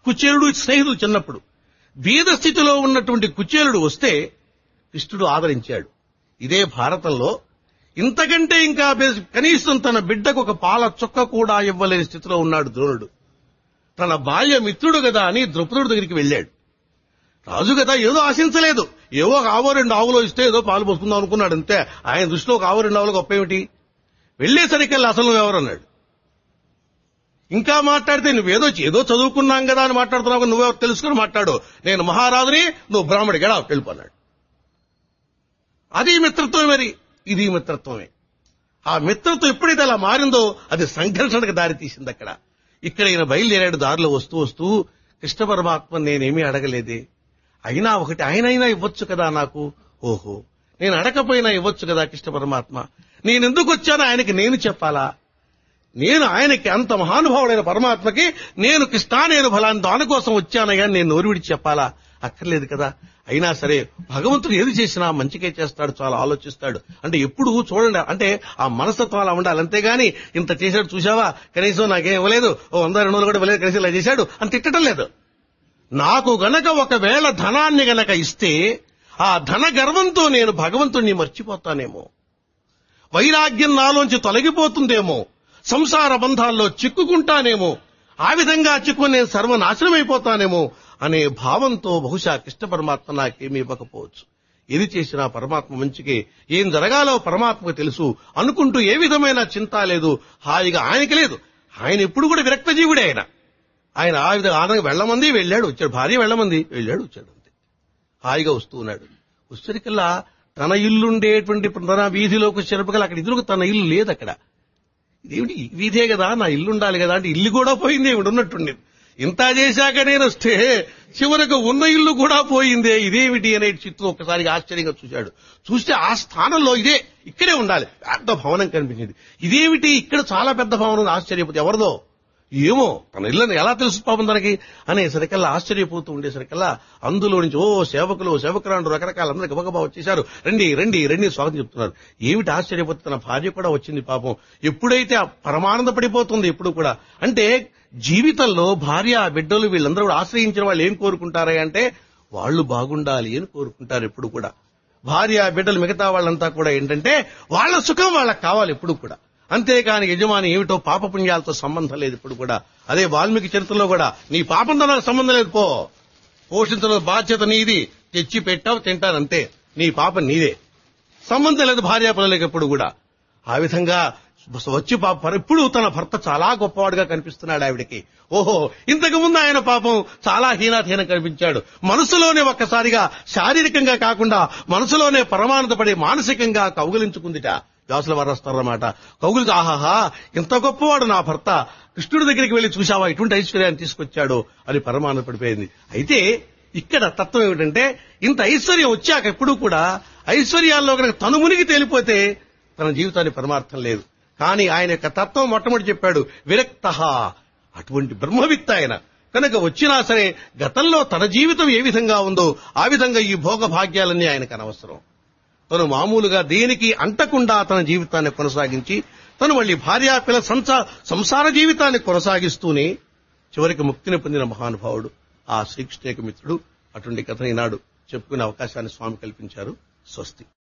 కుచేలుడు స్నేహితుడు చిన్నప్పుడు బీద స్థితిలో ఉన్నటువంటి కుచేలుడు వస్తే కృష్ణుడు ఆదరించాడు ఇదే భారతంలో ఇంతకంటే ఇంకా బె- కనీసం తన బిడ్డకు ఒక పాల చుక్క కూడా ఇవ్వలేని స్థితిలో ఉన్నాడు ద్రోణుడు తన బాల్య మిత్రుడు కదా అని ద్రౌపదుడి దగ్గరికి వెళ్ళాడు రాజు కదా ఏదో ఆశించలేదు ఏవో ఒక ఆవో రెండు ఆవులో ఇస్తే ఏదో పాలు పోసుకుందాం అనుకున్నాడు అంతే ఆయన దృష్టిలో ఒక ఆవు రెండు ఆవులు గొప్ప ఏమిటి వెళ్లేసరికల్లా అసలు నువ్వు ఎవరన్నాడు ఇంకా మాట్లాడితే నువ్వేదో ఏదో చదువుకున్నాం కదా అని మాట్లాడుతున్నావు కదా, నువ్వెవరు తెలుసుకుని మాట్లాడు నేను మహారాజుని నువ్వు బ్రాహ్మడి గడా వెళ్ళిపోన్నాడు అది మిత్రత్వం మరి ఇది మిత్రత్వమే ఆ మిత్రత్వం ఎప్పుడైతే అలా మారిందో అది సంఘర్షణకు దారి తీసింది అక్కడ ఇక్కడ ఈయన బయలుదేరాడు దారిలో వస్తూ వస్తూ కృష్ణ పరమాత్మ నేనేమీ అడగలేదే అయినా ఒకటి ఆయనైనా ఇవ్వచ్చు కదా నాకు ఓహో నేను అడగపోయినా ఇవ్వచ్చు కదా కృష్ణ పరమాత్మ నేను ఎందుకు వచ్చానో ఆయనకి నేను చెప్పాలా నేను ఆయనకి అంత మహానుభావుడైన పరమాత్మకి నేను కృష్ణా నేను ఫలాన్ని దానికోసం వచ్చానయ్యా నేను నోరు విడిచి చెప్పాలా అక్కర్లేదు కదా అయినా సరే భగవంతుడు ఏది చేసినా మంచికే చేస్తాడు చాలా ఆలోచిస్తాడు అంటే ఎప్పుడు చూడండి అంటే ఆ మనస్తత్వం అలా ఉండాలి అంతేగాని ఇంత చేశాడు చూసావా కనీసం నాకేం ఇవ్వలేదు ఓ వంద రెండు వందలు కూడా ఇవ్వలేదు కనీసం ఇలా చేశాడు అని తిట్టడం లేదు నాకు గనక ఒకవేళ ధనాన్ని గనక ఇస్తే ఆ ధన గర్వంతో నేను భగవంతుణ్ణి మర్చిపోతానేమో వైరాగ్యం నాలోంచి తొలగిపోతుందేమో సంసార బంధాల్లో చిక్కుకుంటానేమో ఆ విధంగా చిక్కుని నేను సర్వనాశనమైపోతానేమో అనే భావంతో బహుశా కృష్ణ పరమాత్మ నాకేమీ ఇవ్వకపోవచ్చు ఏది చేసినా పరమాత్మ మంచికే ఏం జరగాలో పరమాత్మకు తెలుసు అనుకుంటూ ఏ విధమైన చింత లేదు హాయిగా ఆయనకి లేదు ఆయన ఎప్పుడు కూడా విరక్త జీవుడే ఆయన ఆయన ఆ విధంగా ఆనందంగా వెళ్ళమంది వెళ్ళాడు వచ్చాడు భార్య వెళ్ళమంది వెళ్ళాడు వచ్చాడు అంతే హాయిగా వస్తూ ఉన్నాడు వచ్చరికల్లా తన ఇల్లుండేటువంటి తన వీధిలోకి వచ్చేటప్పటికల్లా అక్కడ ఇద్దరు తన ఇల్లు లేదు అక్కడ ఇదేమిటి ఈ వీధే కదా నా ఇల్లు ఉండాలి కదా అంటే ఇల్లు కూడా పోయింది ఏమిటి ఉన్నట్టుండి ఇంత చేశాక నేను వస్తే చివరకు ఉన్న ఇల్లు కూడా పోయిందే ఇదేమిటి అనే చిత్తు ఒక్కసారిగా ఆశ్చర్యంగా చూశాడు చూస్తే ఆ స్థానంలో ఇదే ఇక్కడే ఉండాలి పెద్ద భవనం కనిపించింది ఇదేమిటి ఇక్కడ చాలా పెద్ద భవనం ఉంది ఆశ్చర్యపోతే ఎవరిదో ఏమో తన ఇల్లని ఎలా తెలుసు పాపం తనకి అనేసరికల్లా ఆశ్చర్యపోతూ ఉండేసరికల్లా అందులో నుంచి ఓ సేవకులు సేవకురాండు రకరకాల అందరూ గబగబా వచ్చేశారు రండి రండి రండి స్వాగతం చెప్తున్నారు ఏమిటి ఆశ్చర్యపోతే తన భార్య కూడా వచ్చింది పాపం ఎప్పుడైతే ఆ పరమానంద పడిపోతుంది ఎప్పుడు కూడా అంటే జీవితంలో భార్య బిడ్డలు వీళ్ళందరూ కూడా ఆశ్రయించిన వాళ్ళు ఏం కోరుకుంటారా అంటే వాళ్ళు బాగుండాలి అని కోరుకుంటారు ఎప్పుడు కూడా భార్య బిడ్డలు మిగతా వాళ్ళంతా కూడా ఏంటంటే వాళ్ళ సుఖం వాళ్ళకి కావాలి ఎప్పుడు కూడా అంతేకాని యజమాని ఏమిటో పాపపుణ్యాలతో సంబంధం లేదు ఇప్పుడు కూడా అదే వాల్మీకి చరిత్రలో కూడా నీ పాపంతో నాకు సంబంధం లేదు పో పోషించడం బాధ్యత నీది తెచ్చి పెట్టావు తింటాను అంతే నీ పాపం నీదే సంబంధం లేదు భార్య పిల్లలకి ఎప్పుడు కూడా ఆ విధంగా వచ్చి పాపం ఇప్పుడు తన భర్త చాలా గొప్పవాడుగా కనిపిస్తున్నాడు ఆవిడకి ఓహో ఇంతకు ముందు ఆయన పాపం చాలా హీనాధీనం కనిపించాడు మనసులోనే ఒక్కసారిగా శారీరకంగా కాకుండా మనసులోనే పరమానందపడి మానసికంగా కౌగిలించుకుందిట వ్యాసుల వారు వస్తారన్నమాట కౌగులికి ఆహాహా ఇంత గొప్పవాడు నా భర్త కృష్ణుడి దగ్గరికి వెళ్లి చూశావా ఇటువంటి ఐశ్వర్యాన్ని తీసుకొచ్చాడు అని పరమానంద పడిపోయింది అయితే ఇక్కడ తత్వం ఏమిటంటే ఇంత ఐశ్వర్యం వచ్చాక ఎప్పుడూ కూడా ఐశ్వర్యాల్లో కనుక తను మునిగి తేలిపోతే తన జీవితానికి పరమార్థం లేదు కానీ ఆయన యొక్క తత్వం మొట్టమొదటి చెప్పాడు విరక్త అటువంటి బ్రహ్మవిత్త ఆయన కనుక వచ్చినా సరే గతంలో తన జీవితం ఏ విధంగా ఉందో ఆ విధంగా ఈ భోగ భాగ్యాలన్నీ ఆయనకు అనవసరం తను మామూలుగా దేనికి అంటకుండా తన జీవితాన్ని కొనసాగించి తను మళ్ళీ భార్యా పిల్ల సంసా- సంసార జీవితాన్ని కొనసాగిస్తూనే చివరికి ముక్తిని పొందిన మహానుభావుడు ఆ శ్రీకృష్ణ యొక్క మిత్రుడు అటువంటి కథను ఈనాడు చెప్పుకునే అవకాశాన్ని స్వామి కల్పించారు స్వస్తి